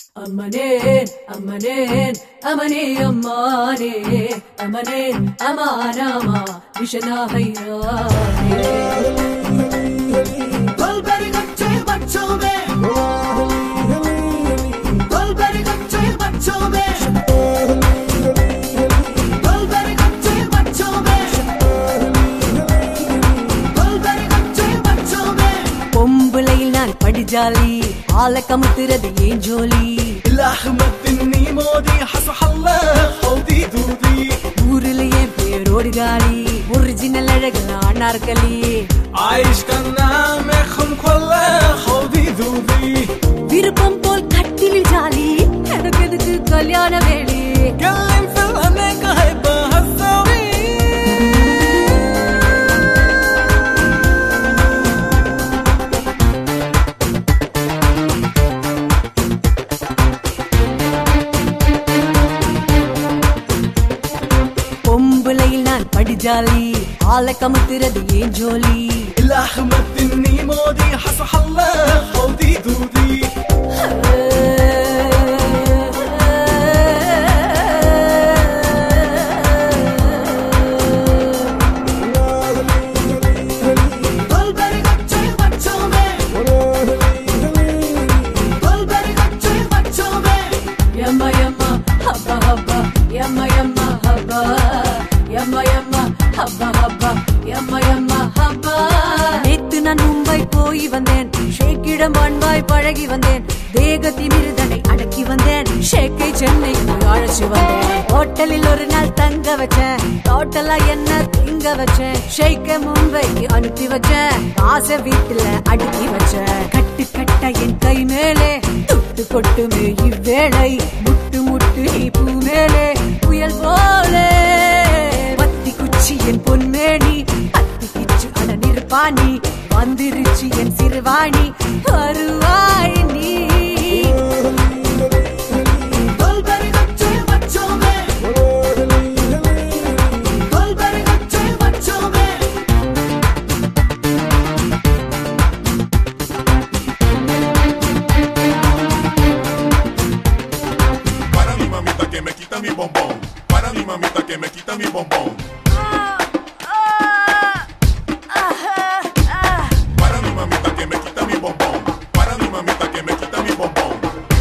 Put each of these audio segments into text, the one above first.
அம்மனேன் அம்மனேன் அமனே அம்மானே அமனேன் அமானாமா விஷனாகையானே Golberi gacce bacciome Golberi gacce bacciome Golberi gacce bacciome Golberi gacce bacciome பொம்புலையில் நான் படிஜாலி ஆள கமுத்துறது ஏன் ஜோலி الأحمد إني مودي حصح الله حوضي دودي ஊருல என் பேரோடு காலி ஒரிஜினல் அழகு அனார்களி عايش كان نعمخهم كله حوضي دودي விருப்பம் போல் கட்டிலில் ஜாலி எனக்கு எதுக்கு கல்யாண வேலி كلم في الأمريكا هيبقى هالسوي பொம்புலையில் நான் படிஜாலி ஆள கமுத்துறது ஏன் ஜோலி الأحمد إني مودي حصح الله حوضي دودي Golberi gacce bacciome Golberi gacce bacciome Yamma yamma habba habba yamma yamma habba yamma yamma habba habba yamma yamma habba நேத்து நான் மும்பை போய் வந்தேன் ஷேக்கிடம் அன்பாய் பழகி வந்தேன் தேக திமிருதனை அடக்கி வந்தேன் ஷேக்கை சென்னைக்கு அழைச்சு வந்தேன் ஹோட்டலில் ஒரு நாள் தங்க வச்சேன் டோட்டலா என்ன திங்க வச்சேன் ஷேக்க மும்பைக்கு அனுப்பி வச்சேன் காசை வீட்டுல அடுக்கி வச்சேன் கட்டு கட்ட என் கை மேலே துட்டு கொட்டுமே இவ்வேளை முட்டு முட்டு நீ பூ மேலே புயல் போலே பத்தி குச்சி என் பொன்மேனி அத்தி கிச்சு அட நிற்பாணி வந்திருச்சு என் சிறுவாணி வருவாய் நீ Golberi gacce bacciome Golberi gacce bacciome Para mi mamita que me quita mi bombón. Para mi mamita que me quita mi bombón. Para mi mamita que me quita mi bombón. Para mi mamita que me quita mi bombón.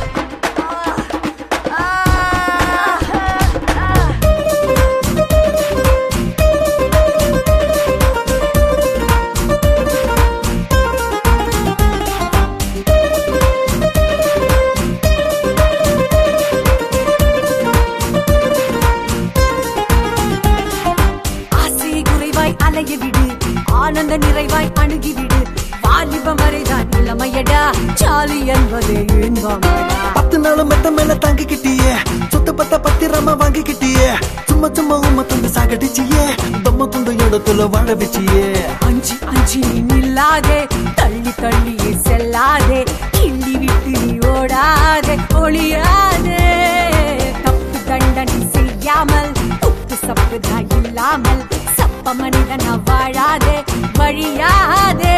ஆசை குறைவாய் அலைய விடு ஆனந்த நிறைவாய் அணுகி விடு வாலிபம் வரைதான் இளமையடா சாலி என்பதே இன்பமடா பத்து நாள் மெத்த மேல தாங்கிக்கிட்டியே சொத்து பத்த பத்திரமா வாங்கிக்கிட்டியே சும்மா சும்மா உம்ம துண்டு சாகடிச்சியே பொம்மை துண்டு இடத்துல வாழ வச்சியே அஞ்சு அஞ்சு நீ நில்லாதே தள்ளி தள்ளியே செல்லாதே கிள்ளி விட்டு நீ ஓடாதே ஒளியாதே தப்பு தண்டனை செய்யாமல் உப்பு சப்புதா இல்லாமல் சப்ப மனிதனா வாழாதே வழியாதே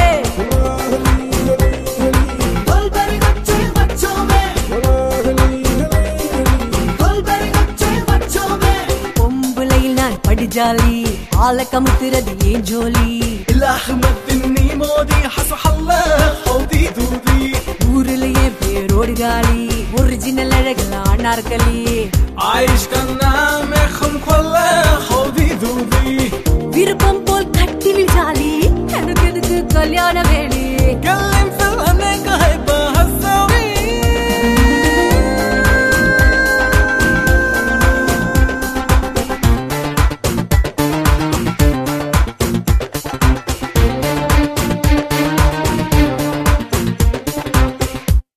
Golberi gacce bacciome Golberi gacce bacciome பொம்புலையில் நான் படிஜாலி ஆள கமுத்துறது ஏன் ஜோலி الأحمد إني مودي حصح الله حوضي دودي ஊருல என் பேரோடு காலி ஒரிஜினல் அழகலா நாற்களி عايش كان